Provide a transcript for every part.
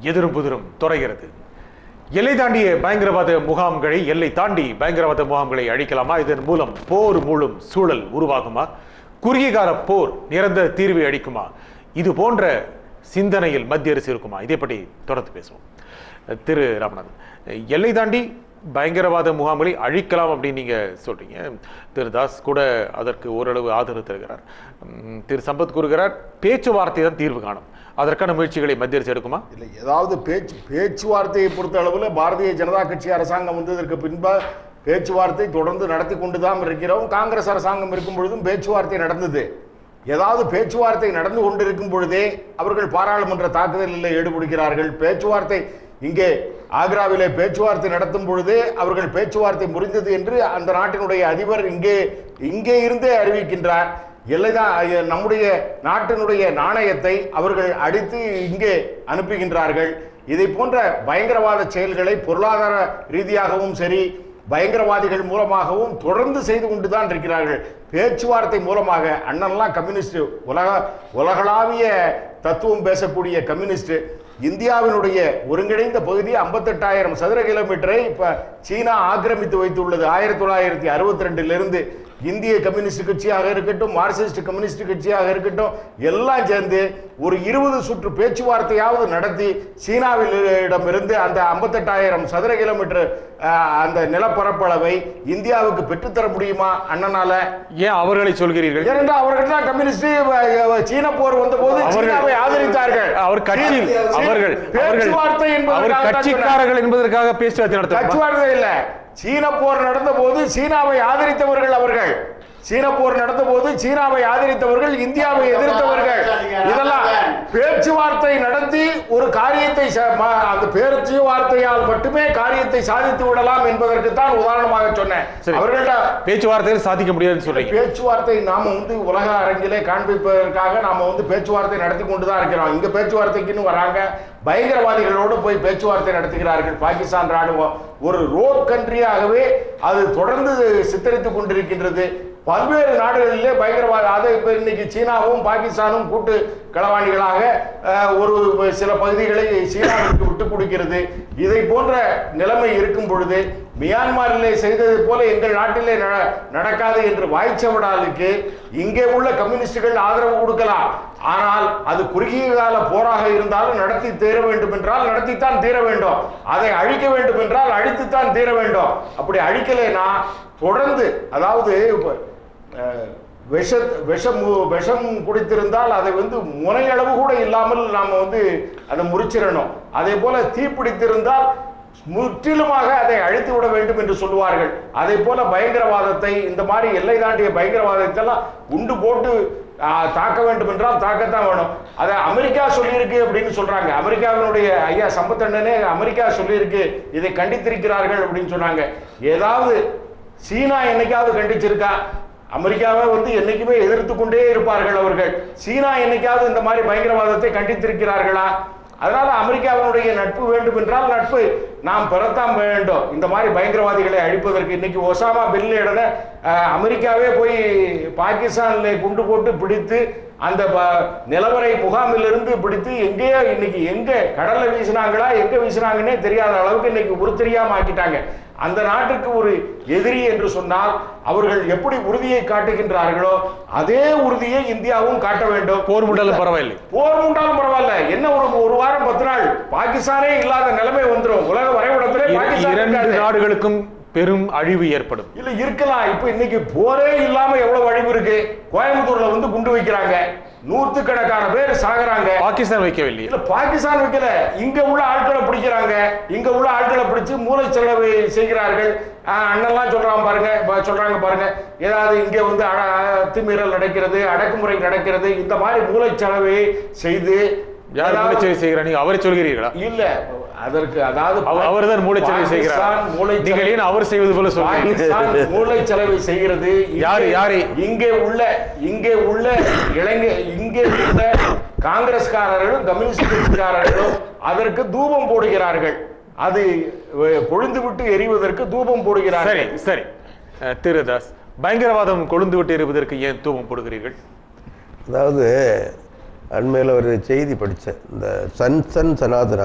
எதிரும் புதிரும் தொடர்கிறது எல்லை தாண்டிய பயங்கரவாத முகாம்களை எல்லை தாண்டி பயங்கரவாத முகாம்களை அழிக்கலாமா இதன் மூலம் போர் மூலம் சூழல் உருவாகுமா குறுகிய கால போர் நிரந்தர தீர்வை அளிக்குமா இது போன்ற சிந்தனையில் மத்திய அரசு இருக்குமா இதை பற்றி தொடர்ந்து பேசுவோம் திரு ராமநாதன் எல்லை தாண்டி பயங்கரவாத முகாம்களை அழிக்கலாம் அப்படின்னு நீங்க சொல்றீங்க திரு தாஸ் கூட அதற்கு ஓரளவு ஆதரவு தருகிறார் உம், திரு சம்பத் கூறுகிறார் பேச்சுவார்த்தை தான் தீர்வு காணும் அதற்கான முயற்சிகளை மத்திய அரசு எடுக்குமா இல்லை ஏதாவது பேச்சு பேச்சுவார்த்தையை பொறுத்த அளவில் பாரதிய ஜனதா கட்சி அரசாங்கம் வந்ததற்கு பின்பா பேச்சுவார்த்தை தொடர்ந்து நடத்தி கொண்டு தான் இருக்கிறோம் காங்கிரஸ் அரசாங்கம் இருக்கும் பொழுதும் பேச்சுவார்த்தை நடந்தது ஏதாவது பேச்சுவார்த்தை நடந்து கொண்டிருக்கும் பொழுதே அவர்கள் பாராளுமன்ற தாக்குதலில் ஈடுபடுகிறார்கள் பேச்சுவார்த்தை இங்கே ஆக்ராவிலே பேச்சுவார்த்தை நடத்தும் பொழுதே அவர்கள் பேச்சுவார்த்தை முறிந்தது என்று அந்த நாட்டினுடைய அதிபர் இங்கே இங்கே இருந்தே அறிவிக்கின்றார் எல்லைதான் அஹ், நம்முடைய நாட்டினுடைய நாணயத்தை அவர்கள் அடித்து இங்கே அனுப்புகின்றார்கள் இதை போன்ற பயங்கரவாத செயல்களை பொருளாதார ரீதியாகவும் சரி பயங்கரவாதிகள் மூலமாகவும் தொடர்ந்து செய்து கொண்டுதான் இருக்கிறார்கள் பேச்சுவார்த்தை மூலமாக அண்ணன்லாம் கம்யூனிஸ்ட் உலக உலகளாவிய தத்துவம் பேசக்கூடிய கம்யூனிஸ்ட் இந்தியாவினுடைய ஒருங்கிணைந்த பகுதி 58000 சதுர கிலோமீட்டரை இப்ப சீனா ஆக்கிரமித்து வைத்துள்ளது ஆயிரத்தி தொள்ளாயிரத்தி அறுபத்தி ரெண்டிலிருந்து இந்திய கம்யூனிஸ்ட் கட்சியாக இருக்கட்டும் மார்க்சிஸ்ட் கம்யூனிஸ்ட் கட்சியாக இருக்கட்டும் எல்லாம் சேர்ந்து ஒரு இருபது சுற்று பேச்சுவார்த்தையாவது நடத்தி சீனாவிலிடமிருந்து அந்த 58000 சதுர கிலோமீட்டர் அஹ், அந்த நிலப்பரப்பளவை இந்தியாவுக்கு பெற்றுத்தர முடியுமா அண்ணனால ஏன் அவர்களை சொல்கிறீர்கள் ஏனென்றால் அவர்கள் தான் கம்யூனிஸ்ட் அஹ், சீன போர் வந்தபோது அவர்கள் சீனாவை ஆதரித்தார்கள் அவர் கட்சியில் சீ- அவர்கள் பேச்சுவார்த்தை அவர்கள் அவர் என்பதற்காக தான் சொன்னேன். கட்சிக்காரர்கள் என்பதற்காக பேச்சுவார்த்தை நடத்த கச்சுவார்த்தை இல்ல சீன போர் நடந்த போது சீனாவை ஆதரித்தவர்கள் அவர்கள் சீன போர் நடந்த போது சீனாவை ஆதரித்தவர்கள் இந்தியாவை எதிர்த்தவர்கள் இதெல்லாம் பேச்சுவார்த்தை நடத்தி ஒரு காரியத்தை ச- ம- அந்த பேச்சுவார்த்தையால் மட்டுமே காரியத்தை சாதித்து விடலாம் என்பதற்கு தான் உதாரணமாக சொன்னேன் சரி. அவர்கள்ட்ட பேச்சுவார்த்தையில் சாதிக்க முடியாதுன்னு சொல்றீங்க பேச்சுவார்த்தை நாம வந்து உலக அரங்கிலே காண்பிப்பதற்காக நாம வந்து பேச்சுவார்த்தை நடத்தி கொண்டு தான் இருக்கிறோம் இங்க பேச்சுவார்த்தைக்குன்னு வராங்க பயங்கரவாதிகளோடு போய் பேச்சுவார்த்தை நடத்துகிறார்கள் பாகிஸ்தான் ராணுவம் ஒரு ரோட் கண்ட்ரியாகவே அது தொடர்ந்து சித்தரித்துக் கொண்டிருக்கின்றது பல்வேறு நாடுகளிலே பயங்கரவாத அதை இப்ப இன்னைக்கு சீனாவும் பாகிஸ்தானும் கூட்டு களவாணிகளாக அஹ், ஒரு சில பகுதிகளை சீனாவிற்கு விட்டுக் கொடுக்கிறது இதை போன்ற நிலைமை இருக்கும் பொழுது மியான்மரிலே செய்தது போல எங்கள் நாட்டிலே நட- நடக்காது என்று வாய்ச்சவடாலுக்கு இங்கே உள்ள கம்யூனிஸ்டுகள் ஆதரவு கொடுக்கலாம் ஆனால் அது குறுகிய கால போராக இருந்தாலும் நடத்தி தீர வேண்டும் என்றால் நடத்தித்தான் தீர வேண்டும் அதை அழிக்க வேண்டும் என்றால் அழித்துத்தான் தீர வேண்டும் அப்படி அழிக்கலைன்னா தொடர்ந்து அதாவது இப்ப, அஹ், விஷ விஷம் விஷம் குடித்திருந்தால் அதை வந்து முனையளவு கூட இல்லாமல் நாம வந்து அதை முறிச்சிடணும் அதே போல தீ பிடித்திருந்தால் முற்றிலுமாக அதை அழித்து விட வேண்டும் என்று சொல்லுவார்கள் அதே போல பயங்கரவாதத்தை இந்த மாதிரி எல்லை தாண்டிய பயங்கரவாதத்தெல்லாம் உண்டு போட்டு ஆ, தாக்க வேண்டும் என்றால் தாக்கத்தான் வேணும் அதை அமெரிக்கா சொல்லியிருக்கு அப்படின்னு சொல்றாங்க அமெரிக்காவினுடைய ஐயா சம்பத்தண்ணனே அமெரிக்கா சொல்லியிருக்கு இதை கண்டித்திருக்கிறார்கள் அப்படின்னு சொன்னாங்க ஏதாவது சீனா என்னைக்காவது கண்டிச்சிருக்கா அமெரிக்காவை வந்து என்னைக்குமே எதிர்த்து கொண்டே இருப்பார்கள் அவர்கள் சீனா என்னைக்காவது இந்த மாதிரி பயங்கரவாதத்தை கண்டித்திருக்கிறார்களா அதனால அமெரிக்காவினுடைய நட்பு வேண்டும் என்றால் நட்பு நாம் பெறத்தான் வேண்டும் இந்த மாதிரி பயங்கரவாதிகளை அழிப்பதற்கு இன்னைக்கு ஒசாமா பின் லேடனை அஹ், அமெரிக்காவே போய் பாகிஸ்தானில் குண்டு போட்டு பிடித்து அந்த ப- நிலவரை முகாமிலிருந்து பிடித்து எங்கேயோ இன்னைக்கு எங்க கடல்ல வீசினாங்களா எங்க வீசினாங்கன்னே தெரியாத அளவுக்கு இன்னைக்கு உருத்தெரியாம ஆக்கிட்டாங்க அந்த நாட்டுக்கு ஒரு எதிரி என்று சொன்னால் அவர்கள் எப்படி உறுதியை காட்டுகின்றார்களோ அதே உறுதியை இந்தியாவும் காட்ட வேண்டும் போர் முடலும் பரவாயில்லை போர் உண்டாலும் பரவாயில்ல என்ன ஒரு ஒரு வாரம் பத்து நாள் பாகிஸ்தானே இல்லாத நிலைமை வந்துரும் உலக வரைபடத்திலே இர- பாகிஸ்தான் இரண்டு இருக்காது. நாடுகளுக்கும் பெரும் அழிவு ஏற்படும் இல்ல இருக்கலாம் இப்ப இன்னைக்கு போரே இல்லாம எவ்வளவு அழிவு இருக்கு கோயம்புத்தூர்ல வந்து குண்டு வைக்கிறாங்க நூத்துக்கணக்கான பேர் சாகுறாங்க பாகிஸ்தான் வைக்கவில்லை இல்ல பாகிஸ்தான் வைக்கல இங்க உள்ள ஆட்களை பிடிக்கிறாங்க இங்க உள்ள ஆட்களை பிடிச்சு மூளை செலவு செய்கிறார்கள் ஆஹ் அண்ணன்லாம் சொல்றாங்க பாருங்க ப- சொல்றாங்க பாருங்க ஏதாவது இங்க வந்து அட- அத்துமீறல் நடக்கிறது அடக்குமுறை நடக்கிறது இந்த மாதிரி மூளை செலவை செய்து யார் ஏதாவது- மூளைச்சலவை செய்கிறார் நீங்க அவரை சொல்கிறீர்களா இல்ல அதற்கு அதாவது அவ- அவர்தான் மூளைச்சலவை செய்கிறார் பாகிஸ்தான் மூளைச்சலவை- நீங்கள் ஏன் அவர் செய்வது போல பாகிஸ்தான் சொல்றீங்க மூளை செலவை செய்கிறது இங்கே- யாரு- யாரு? இங்கே உள்ள இங்கே உள்ள இளைஞ இங்கே உள்ள காங்கிரஸ்காரர்களும் கம்யூனிஸ்ட் கட்சிக்காரர்களும் அதற்கு தூபம் போடுகிறார்கள் அது அஹ், கொழுந்து விட்டு எரிவதற்கு தூபம் சரி போடுகிறார்கள் சரி அஹ், திரு தாஸ் பயங்கரவாதம் கொழுந்து விட்டு எறிவதற்கு ஏன் தூபம் போடுகிறீர்கள் அதாவது அண்மையில் ஒரு செய்தி படித்தேன் இந்த சன் சன் சனாதனா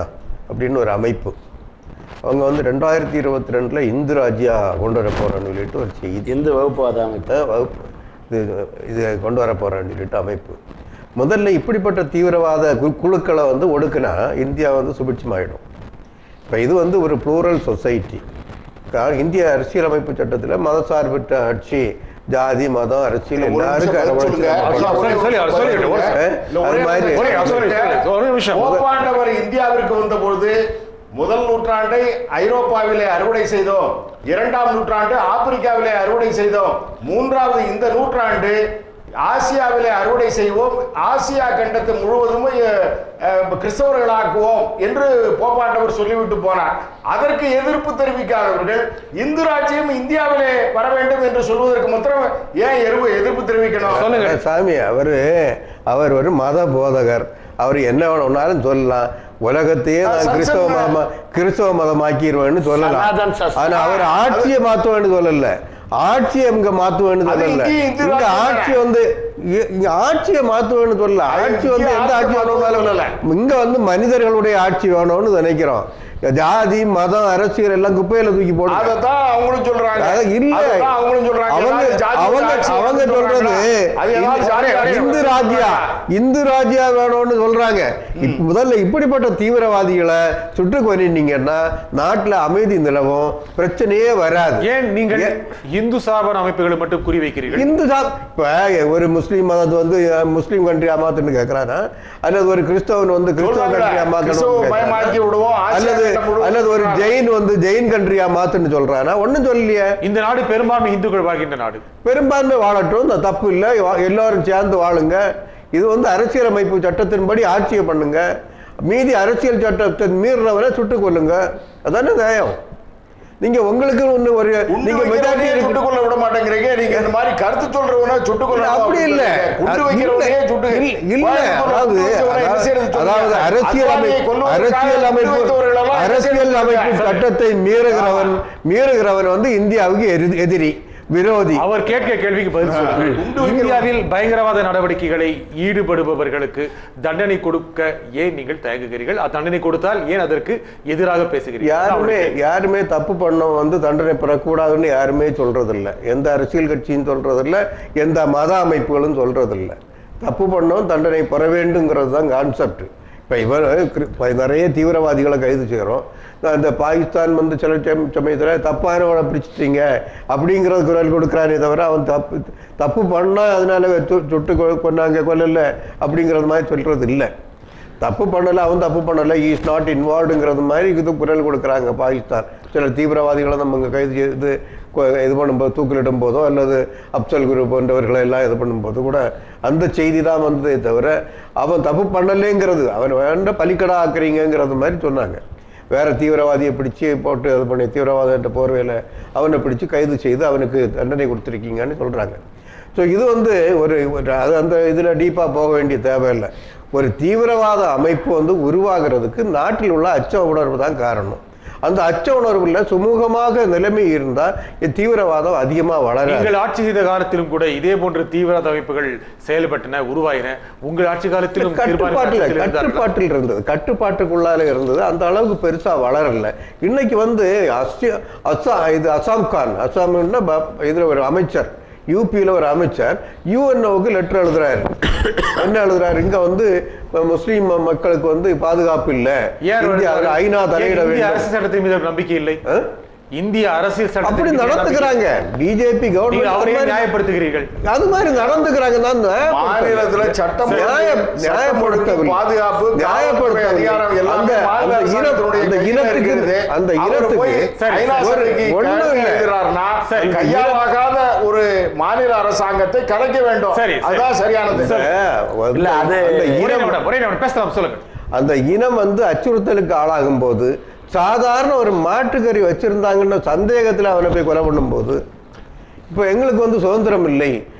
அப்படின்னு ஒரு அமைப்பு அவங்க வந்து ரெண்டாயிரத்தி இருபத்தி ரெண்டில் இந்து ராஜ்யா கொண்டு வர போகிறோன்னு சொல்லிட்டு ஒரு செய்தி இந்து வகுப்புவாத அமைப்பு அஹ் வகுப்பு இது இது கொண்டு வர போகிறேன்னு சொல்லிட்டு அமைப்பு முதல்ல இப்படிப்பட்ட தீவிரவாத கு- குழுக்களை வந்து ஒடுக்குனா இந்தியா வந்து சுபிட்சமாயிடும் இப்போ இது வந்து ஒரு ப்ளூரல் சொசைட்டி இந்திய அரசியலமைப்பு சட்டத்தில் மதசார்பற்ற ஆட்சி ஜாதி மதம் அரசியல் ஒரு எல்லாருக்கும் நிமிஷம் அரவணைச்சு சொல்லுங்க. நம்ம சொல்லி- பண்ணணும். சொல்லி- அவர் சொல்லிடுங்க. ஒரு- அஹ் இல்ல, அது ஒரே மாதிரி ஒரே- sorry, sorry, ஒரு நிமிஷம். போப்பாண்டவர் இந்தியாவிற்கு வந்தபொழுது முதல் நூற்றாண்டை ஐரோப்பாவிலே அறுவடை செய்தோம் இரண்டாம் நூற்றாண்டு ஆப்பிரிக்காவிலே அறுவடை செய்தோம் மூன்றாவது இந்த நூற்றாண்டு ஆசியாவிலே அறுவடை செய்வோம் ஆசியா கண்டத்தை முழுவதும் அஹ், அஹ், கிறிஸ்தவர்களாக்குவோம் என்று போப்பாண்டவர் சொல்லிவிட்டு போனார் அதற்கு எதிர்ப்பு தெரிவிக்காதவர்கள் இந்து ராஜ்யம் இந்தியாவிலே வர வேண்டும் என்று சொல்வதற்கு மாத்திரம் ஏன் எதிர்ப்பு எதிர்ப்பு தெரிவிக்கணும் சொல்லுங்க. அஹ் சாமி அவரு அவர் ஒரு மத போதகர் அவர் என்ன வேணும்னாலும் சொல்லலாம் உலகத்தையே அஹ் நான் சத்சங்க- கிறிஸ்தவ மதமா கிறிஸ்தவ மதமாக்கிடுவேன்னு சொல்லலாம் சனாதன் சஸ்திரம். ஆனா அவர் ஆட்சியை மாத்துவேன்னு சொல்லல ஆட்சியை இங்க மாத்துவேன்னு அது சொல்லல இங்கேயும் இந்து இங்க ராஜ்யம் ஆட்சி வந்து இ- இங்க ஆட்சியை மாத்துவேன்னு சொல்லல அது ஆட்சி வந்து இங்கே எந்த ஆட்சி ஆட்சி மாத்துவேன்னு சொல்லல. வேணும்னாலும் இங்க வந்து மனிதர்களுடைய ஆட்சி வேணும்னு நினைக்கிறோம் ஜாதி மதம் அரசியல் எல்லாம் குப்பையில தூக்கி போடுங்க அதத்தான் அவங்களும் சொல்றாங்க அது இல்ல அதத்தான் அவங்களும் சொல்றாங்க அவங்க ஏதாவது ஜாதி அவங்க ஆட்சி அவங்க வேணும்னு சொல்றது சொல்றாங்களா? அது ஏதாவது ஜாதி ஆட்சி இந்து வேணும்னு ராஜ்யா சொல்றாங்களா? இந்து ராஜ்யா வேணும்னு சொல்றாங்க இப்ப முதல்ல இப்படிப்பட்ட தீவிரவாதிகளை சுட்டு கொண்டிங்கன்னா நாட்டுல அமைதி நிலவும் பிரச்சனையே வராது ஏன் நீங்கள் ஏன்? இந்து சாபன அமைப்புகளை மட்டும் குறி வைக்கிறீர்கள் இந்து தான் இப்ப ஒரு முஸ்லீம் மதத்தை வந்து அஹ், முஸ்லீம் கண்ட்ரியா மாத்துன்னு கேக்குறானா அல்லது ஒரு கிறிஸ்தவன் வந்து கிறிஸ்தவ சொல்றாங்களே, கண்ட்ரியா கிறிஸ்தவ மாத்தணும் மயமாக்கி விடுவோம், ஆசியா அல்லது கண்டம் முழுவதும் அல்லது ஒரு சொல்றாங்க. ஜெயின் வந்து ஜெயின் கண்ட்ரியா மாத்துன்னு சொல்றானா ஒண்ணும் சொல்லலையே இந்த நாடு பெரும்பான்மை இந்துக்கள் வாழ்கின்ற நாடு பெரும்பான்மை வாழட்டும் இந்த தப்பு இல்லை வா- எல்லாரும் சேர்ந்து வாழுங்க இது வந்து அரசியலமைப்பு சட்டத்தின்படி ஆட்சியை பண்ணுங்க மீதி அரசியல் சட்டத்தை மீறினவரை சுட்டுக் கொல்லுங்க அதானே நியாயம் நீங்க உங்களுக்கு ஒண்ணு ஒரு குண்டு நீங்க மெஜாரிட்டி வைக்கிறவனையே இருக்கு சுட்டுக் கொள்ள விட மாட்டேங்கிறீங்க நீங்க இந்த மாதிரி கருத்து சொல்றவன சுட்டுக் கொள்ள அப்படி இல்ல குண்டு அது வைக்கிறவனையே இல்ல. சுட்டு இல்ல, இல்ல கோயம்புத்தூர்ல அதாவது குண்டு வச்சவனை என்ன செய்யறது சொல்லுங்க? அதாவது அரசியல் அத்வானியை அமைப்பு கொல்வதற்காக அரசியல் குண்டு அமைப்பு வைத்தவர்களெல்லாம் என்ன அரசியல் செய்யறது அமைப்பு சொல்லுங்க? சட்டத்தை மீறுகிறவன் மீறுகிறவன் வந்து இந்தியாவுக்கு எதிரி- எதிரி விரோதி அவர் கேட்க கேள்விக்கு பதில் சொல்லுங்கள் குண்டு வைக்கிற- இந்தியாவில் பயங்கரவாத நடவடிக்கைகளை ஈடுபடுபவர்களுக்கு தண்டனை கொடுக்க ஏன் நீங்கள் தயங்குகிறீர்கள் அ- தண்டனை கொடுத்தால் ஏன் அதற்கு எதிராக பேசுகிறீர்கள் அதான் யாருமே அவருடைய கேள்வி. யாருமே தப்பு பண்ணவன் வந்து தண்டனை பெறக்கூடாதுன்னு யாருமே சொல்றதில்ல எந்த அரசியல் கட்சியும் சொல்றதில்ல எந்த மத அமைப்புகளும் சொல்றதில்ல தப்பு பண்ணவன் தண்டனை பெற வேண்டுங்கிறது தான் கான்செப்ட் இப்போ இவர் கிரி- இப்ப நிறைய தீவிரவாதிகளை கைது செய்கிறோம் இந்த பாகிஸ்தான் வந்து சில சம- சமயத்துல தப்பானவனை பிடிச்சிட்டீங்க அப்படிங்கிறது குரல் கொடுக்குறானே தவிர அவன் தப்பு தப்பு பண்ணா அதனால சு- சுட்டு கொ- கொன்னாங்க கொல்லல அப்படிங்கிறது மாதிரி சொல்றது இல்லை தப்பு பண்ணல அவன் தப்பு பண்ணல இஸ் நாட் இன்வால்வ்டுங்கிறது மாதிரி இது குரல் கொடுக்குறாங்க பாகிஸ்தான் சில தீவிரவாதிகளை நம்ம இங்க கைது செய்து கொ- இது பண்ணும்போது தூக்கிலிடும் போதோ அல்லது அப்சல் குரு போன்றவர்களை எல்லாம் இது பண்ணும்போது கூட அந்த செய்தி தான் வந்ததே தவிர அவன் தப்பு பண்ணலேங்கிறது அவன் வேண்ட பலிக்கடா ஆக்குறீங்கிறது மாதிரி சொன்னாங்க வேற தீவிரவாதியை பிடிச்சு போட்டு இது பண்ணி தீவிரவாதன்ற போர்வையில் அவனை பிடிச்சு கைது செய்து அவனுக்கு தண்டனை கொடுத்துருக்கீங்கன்னு சொல்றாங்க ஸோ இது வந்து ஒரு ஒரு- அது அந்த இதில் டீப்பாக போக வேண்டிய தேவையில்லை ஒரு தீவிரவாத அமைப்பு வந்து உருவாகிறதுக்கு நாட்டில் உள்ள அச்ச உணர்வு தான் காரணம் அந்த அச்ச உணர்வுல சுமூகமாக நிலைமை இருந்தால் தீவிரவாதம் அதிகமாக வளராது நீங்கள் ஆட்சி செய்த காலத்திலும் கூட இதே போன்ற தீவிரவாத அமைப்புகள் செயல்பட்டன உருவாயின உங்கள் ஆட்சி காலத்திலும் கட்டுப்பாட்டில் தீர்மானம் இருந்தார்களா? கட்டுப்பாட்டில் இருந்தது கட்டுப்பாட்டுக்குள்ளால இருந்தது அந்த அளவுக்கு பெருசா வளரல இன்னைக்கு வந்து அஸ்ஸி அஸ்ஸா இது அசாம் கான் அசாம்னா ப- இதுல ஒரு அமைச்சர் யூபியில் ஒரு அமைச்சர் யூஎன்ஓக்கு லெட்டர் எழுதுறாரு என்ன எழுதுறாரு இங்க வந்து இப்ப முஸ்லீம் மக்களுக்கு வந்து பாதுகாப்பு இல்ல ஏன் இந்தியாவில் ஐநா தலையிட இந்திய வேண்டும் அரசு சட்டத்தின் மீது ஒரு நம்பிக்கை இல்லை ஆ? இந்திய அரசியல் சட்டத்தின் அப்படி மீது நடந்துக்கிறாங்க பிஜேபி நீங்கள் அவரையே கவர்மெண்ட் நியாயப்படுத்துகிறீர்கள் அது மாதிரி நடந்துக்கிறாங்க தான் மாநிலத்துல சட்டம் நியாயம் ஒழுங்கு, நியாயப்படுத்தவில்லை. பாதுகாப்பு நியாயப்படுத்தவில்லை. காவல்துறை அதிகாரம் எல்லாமே அந்த- மாநில அந்த இனம்- அரசாங்கத்தினுடைய அந்த கையில இனத்துக்கு- இருக்குது. அந்த அவர் இனத்துக்கு- போய் சரி, ஐநா ஒரு- சபைக்கு ஒண்ணும் கடிதம் இல்ல. எழுதுறாருன்னா, சரி, கையாலாகாத ஒரு மாநில அரசாங்கத்தை கலைக்க வேண்டும் சரி, சரி. அதுதான் சரியானது சரி. வந்து இல்ல, அது அந்த ஒரே இனம் நிமிடம், ஒரே நிமிடம் பேசலாம் சொல்லுங்க அந்த இனம் வந்து அச்சுறுத்தலுக்கு ஆளாகும் போது சாதாரண ஒரு மாட்டுக்கறி வச்சிருந்தாங்கன்னு சந்தேகத்தில் அவனை போய் கொலை பண்ணும்போது இப்போ எங்களுக்கு வந்து சுதந்திரம் இல்லை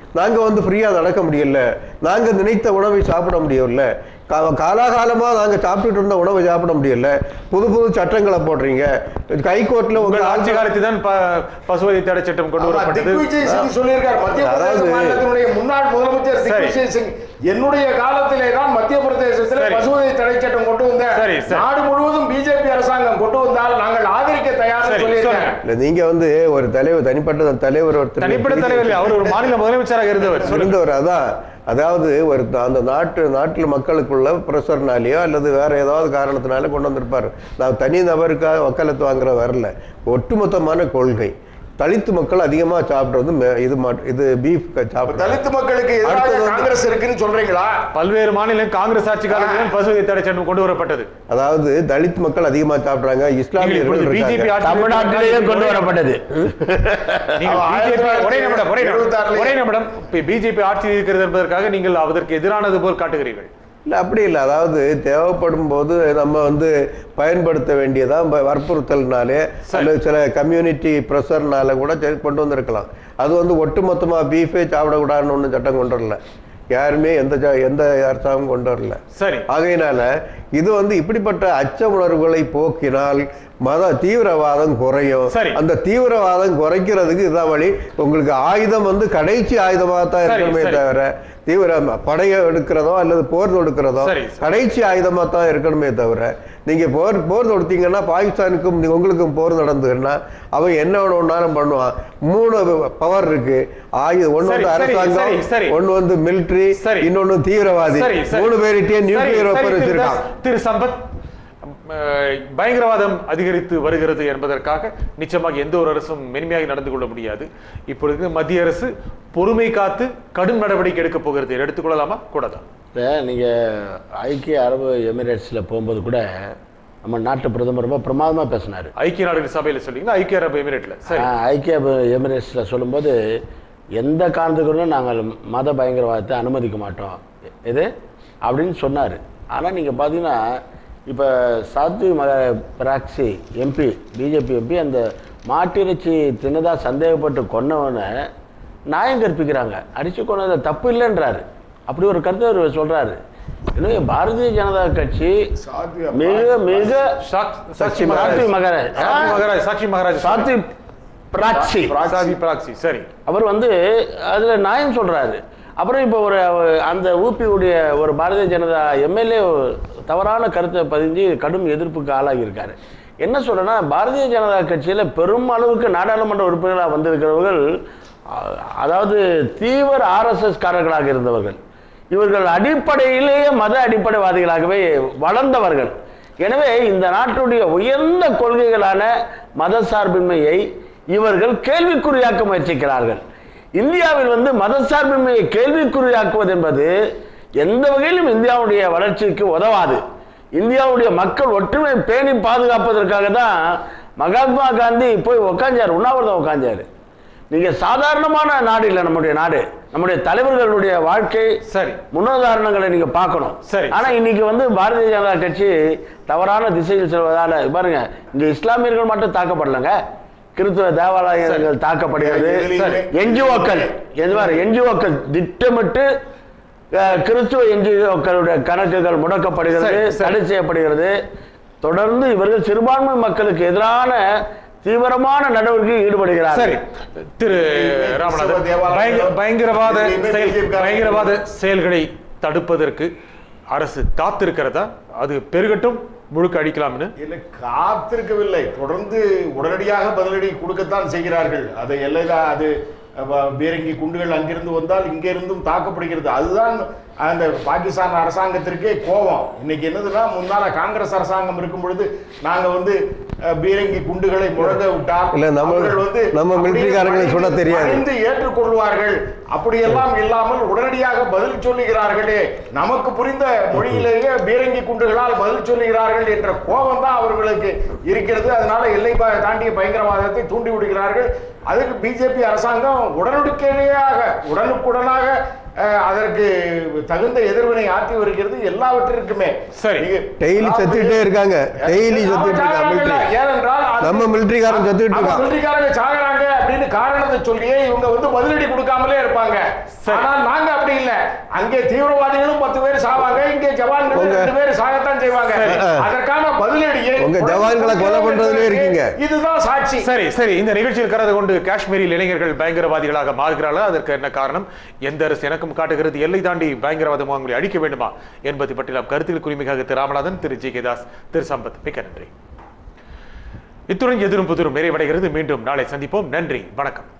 நாங்க வந்து ஃப்ரீயா நடக்க முடியல நாங்க நினைத்த உணவை சாப்பிட முடியல கா- காலாகாலமா நாங்க சாப்பிட்டுட்டு இருந்த உணவை சாப்பிட முடியல புது புது சட்டங்களை போடுறீங்க ஹைகோர்ட்ல உங்கள் வந்து ஆட்சி காலத்தில் தான் ப- பசுவதை தடை சட்டம் கொண்டு ஆமா, வரப்பட்டது திக்விஜய் சிங் சொல்லியிருக்கார் மத்திய பிரதேச அதாவது- மாநிலத்தினுடைய முன்னாள் முதலமைச்சர் சரி. திக்விஜய் சிங் என்னுடைய காலத்திலே தான் மத்திய பிரதேசத்தில் சரி. பசுவதை தடை சட்டம் கொண்டு வந்த சரி, சரி. நாடு முழுவதும் பிஜேபி அரசாங்கம் கொண்டு வந்தால் நாங்கள் ஆதரிக்க தயார் சரி, சொல்லியிருக்காங்க சொல்லுங்க. இல்ல நீங்க வந்து ஒரு தலைவர் தனிப்பட்ட தலைவர் ஒருத்தர் தனிப்பட்ட தலைவர் இல்லை, அவர் ஒரு மாநில முதலமைச்சராக இருந்தவர் சொல்லுங்க இருந்தவர் அதான் அதாவது ஒரு அந்த நாட்டு நாட்டில் மக்களுக்குள்ள ப்ரெஷர்னாலேயோ அல்லது வேற ஏதாவது காரணத்தினால கொண்டு வந்திருப்பார் நான் தனி நபருக்காக வக்காலத்து வாங்குற வரல ஒட்டுமொத்தமான கொள்கை தலித்து மக்கள் அதிகமா சாப்பிட்றது மே- இது மாட்- இது பீஃப் சாப்பிட்றது தலித் மக்களுக்கு எதிராக அடுத்தது வந்து- காங்கிரஸ் இருக்குன்னு சொல்றீங்களா பல்வேறு மாநில காங்கிரஸ் ஆட்சி காலத்தில் தான் பசுவதை தடை சட்டம் கொண்டு வரப்பட்டது அதாவது தலித் மக்கள் அதிகமா சாப்பிடுறாங்க நீங்கள் இஸ்லாமியர்கள் இப்பொழுது பிஜேபி இருக்காங்க. ஆட்சி தமிழ்நாட்டிலேயே கொண்டு வரப்பட்டது நீங்கள் அவ BJP ஒரே நிமிடம் ஒரே நிமிடம் 1976 ஒரே நிமிடம் பிஜேபி ஆட்சியில் இருக்கிறது என்பதற்காக நீங்கள் அதற்கு எதிரானது போல் காட்டுகிறீர்கள் இல்ல அப்படி இல்லை அதாவது தேவைப்படும் போது நம்ம வந்து பயன்படுத்த வேண்டியதா ப- வற்புறுத்தல்னாலே அல்லது சில கம்யூனிட்டி ப்ரெஷர்னால கூட சரி கொண்டு வந்திருக்கலாம் அது வந்து ஒட்டுமொத்தமா பீஃபே சாப்பிடக்கூடாதுன்னு ஒன்றும் சட்டம் கொண்டு வரல யாருமே எந்த ஜா- எந்த அரசாங்கம் கொண்டு வரல சரி ஆகையினால இது வந்து இப்படிப்பட்ட அச்ச உணர்வுகளை போக்கினால் மத தீவிரவாதம் குறையும் சரி. அந்த தீவிரவாதம் குறைக்கிறதுக்கு இதான் வழி உங்களுக்கு ஆயுதம் வந்து கடைசி ஆயுதமாக தான் சரி, இருக்கணுமே சரி. தவிர தீவிர படைய எடுக்கிறதோ அல்லது போர் தொடுக்கிறதோ சரி, சரி. கடைசி ஆயுதமா தான் இருக்கணுமே தவிர நீங்க போர் போர் தொடுத்தீங்கன்னா பாகிஸ்தானுக்கும் நீ- உங்களுக்கும் போர் நடந்ததுன்னா அவன் என்ன ஒன்னாலும் பண்ணுவான் மூணு பவர் இருக்கு ஆயுதம் ஒண்ணு சரி, வந்து சரி, சரி, அரசாங்கம் சரி. ஒண்ணு வந்து மிலிட்டரி சரி. இன்னொன்னு தீவிரவாதி சரி சரி மூணு பேர்கிட்டயே சரி, நியூக்ளியர் சரி, வெப்பன் திரு வச்சிருக்கான் தாஸ், திரு சம்பத் அஹ், பயங்கரவாதம் அதிகரித்து வருகிறது என்பதற்காக நிச்சயமாக எந்த ஒரு அரசும் மென்மையாக நடந்து கொள்ள முடியாது இப்பொழுது மத்திய அரசு பொறுமை காத்து கடும் நடவடிக்கை எடுக்க போகிறது இதை எடுத்துக்கொள்ளலாமா கூடாதா இப்போ நீங்கள் ஐக்கிய அரபு எமிரேட்ஸில் போகும்போது கூட நம்ம நாட்டு பிரதமர் ரொம்ப பிரமாதமாக பேசினார் ஐக்கிய நாடுகள் சபையில சொல்லிங்களா ஐக்கிய அரபு எமிரேட்ல சரி ஐக்கிய அரபு எமிரேட்ஸில் சொல்லும்போது எந்த காரணத்துக்கும் நாங்கள் மத பயங்கரவாதத்தை அனுமதிக்க மாட்டோம் எது அப்படின்னு சொன்னார் ஆனால் நீங்கள் பார்த்தீங்கன்னா இப்போ சாத்வி மக பிராக்சி எம்பி பிஜேபி எம்பி அந்த மாட்டிறைச்சி தின்னதா சந்தேகப்பட்டு கொன்னவனை நியாயம் கற்பிக்கிறாங்க அடித்து கொண்டது தப்பு இல்லைன்றாரு அப்படி ஒரு கருத்தை அவர் சொல்கிறாரு எனவே பாரதிய ஜனதா கட்சி சாத்வி மிக மிக சாக்- சாட்சி சாட்சி மகாராஜ் சாத்வி மகாராஜ் சாட்சி மகாராஜ் சாட்சி மகாராஜ் சாத்வி பிராட்சி சாதி பிராக்சி சரி அவர் வந்து அதில் நியாயம் சொல்றாரு அப்புறம் இப்போ ஒரு அந்த ஊபியுடைய ஒரு பாரதிய ஜனதா எம்எல்ஏ தவறான கருத்தை பதிஞ்சு கடும் எதிர்ப்புக்கு ஆளாகியிருக்காரு என்ன சொல்றேன்னா பாரதிய ஜனதா கட்சியில் பெரும் அளவுக்கு நாடாளுமன்ற உறுப்பினர்களாக வந்திருக்கிறவர்கள் அ- அதாவது தீவிர ஆர்எஸ்எஸ் காரர்களாக இருந்தவர்கள் இவர்கள் அடிப்படையிலேயே மத அடிப்படைவாதிகளாகவே வளர்ந்தவர்கள் எனவே இந்த நாட்டுடைய உயர்ந்த கொள்கைகளான மதசார்பின்மையை இவர்கள் கேள்விக்குறியாக்க முயற்சிக்கிறார்கள் இந்தியாவில் வந்து மதசார்பின்மையை கேள்விக்குறியாக்குவது என்பது எந்த வகையிலும் இந்தியாவுடைய வளர்ச்சிக்கு உதவாது இந்தியாவுடைய மக்கள் ஒற்றுமை பேணி பாதுகாப்பதற்காக தான் மகாத்மா காந்தி போய் உக்காஞ்சார் உண்ணாவிரதம் உட்காஞ்சாரு நீங்க சாதாரணமான நாடு இல்லை நம்முடைய நாடு நம்முடைய தலைவர்களுடைய வாழ்க்கை சரி முன்னுதாரணங்களை நீங்க பார்க்கணும் சரி. ஆனா இன்னைக்கு வந்து பாரதிய ஜனதா கட்சி தவறான திசையில் செல்வதால பாருங்க இங்க இஸ்லாமியர்கள் மட்டும் தாக்கப்படலங்க கிறிஸ்துவ தேவாலயங்கள் தாக்கப்படுகிறது சரி. என்ஜிஓக்கள் என்ஜிஓக்கள் திட்டமிட்டு அஹ், கிறிஸ்துவ என்ஜிஓக்களுடைய கணக்குகள் முடக்கப்படுகிறது சரி, சரி. தடை செய்யப்படுகிறது தொடர்ந்து இவர்கள் சிறுபான்மை மக்களுக்கு எதிரான தீவிரமான நடவடிக்கையில் ஈடுபடுகிறார்கள் சரி திரு ராமநாதன் தேவாலயங்கள் பயங்கர- பயங்கரவாத இனிமேல் செயல் BJP காரங்க பயங்கரவாத செயல்களை தடுப்பதற்கு அரசு காத்திருக்கிறதா அது பெருகட்டும் முழுக்க அடிக்கலாம்னு இல்லை காத்திருக்கவில்லை தொடர்ந்து உடனடியாக பதிலடி கொடுக்கத்தான் செய்கிறார்கள் அதை எல்லைதான் அது அஹ், பீரங்கி குண்டுகள் அங்கிருந்து வந்தால் இங்கிருந்தும் தாக்கப்படுகிறது அதுதான் அந்த பாகிஸ்தான் அரசாங்கத்திற்கே கோபம் இன்னைக்கு என்னதுன்னா முன்னால காங்கிரஸ் அரசாங்கம் இருக்கும் பொழுது நாங்க வந்து அஹ், பீரங்கி குண்டுகளை முழங்க விட்டால் இல்ல, நம்ம- அவர்கள் வந்து நம்ம அப்படியே மிலிட்டரிக்காரங்களுக்கு சுட பணிந்து- தெரியாது. பணிந்து ஏற்றுக்கொள்வார்கள் அப்படியெல்லாம் இல்லாமல் உடனடியாக பதில் சொல்லுகிறார்களே நமக்கு புரிந்த மொழியிலேயே பீரங்கி குண்டுகளால் பதில் சொல்லுகிறார்கள் என்ற கோபம் தான் அவர்களுக்கு இருக்கிறது அதனால எல்லை பா- தாண்டிய பயங்கரவாதத்தை தூண்டி விடுகிறார்கள் அதுக்கு பிஜேபி அரசாங்கம் உடனடிக்கையாக உடனுக்குடனாக அஹ், அதற்கு தகுந்த எதிர்வினை ஆற்றி வருகிறது எல்லாவற்றிற்குமே சரி. நீங்க- டெய்லி அதாவது- செத்துக்கிட்டே இருக்காங்க டெய்லி ஆமா, செத்துட்டு இருக்காங்க சாகறாங்கல்ல. மிலிட்ரி ஏனென்றால் அது- நம்ம மிலிட்ரிக்காரன் செத்துட்டு நம்ம இருக்கான். மிலிட்ரிக்காரங்க சாகுறாங்க அப்படின்னு காரணத்தை சொல்லியே இவங்க வந்து பதிலடி கொடுக்காமலே இருப்பாங்க சரி. ஆனால் நாங்க அப்படி இல்ல அங்கே தீவிரவாதிகளும் பத்து பேர் சாவாங்க இங்கே ஜவான்கள் உங்க- ரெண்டு பேர் சாகத்தான் செய்வாங்க சரி. அதற்கான பதிலடியை உங்க ஜவான்களை கொலை பண்றதுலயே இருக்கீங்க. இதுதான் சாட்சி சரி சரி இந்த நிகழ்ச்சியில் கலந்து கொண்டு காஷ்மீரில் இளைஞர்கள் பயங்கரவாதிகளாக மாறுகிறார்களா அதற்கு என்ன காரணம் எந்த அரசு எனக்கும் காட்டுகிறது எல்லை தாண்டி பயங்கரவாத முகாம்களை அழிக்க வேண்டுமா என்பது பற்றி நாம் கருத்தில் குறிமிகாக திரு ராமநாதன் திரு ஜி கே தாஸ் திரு சம்பத் மிக்க நன்றி இத்துடன் எதிரும் புதிரும் நிறைவடைகிறது மீண்டும் நாளை சந்திப்போம் நன்றி வணக்கம்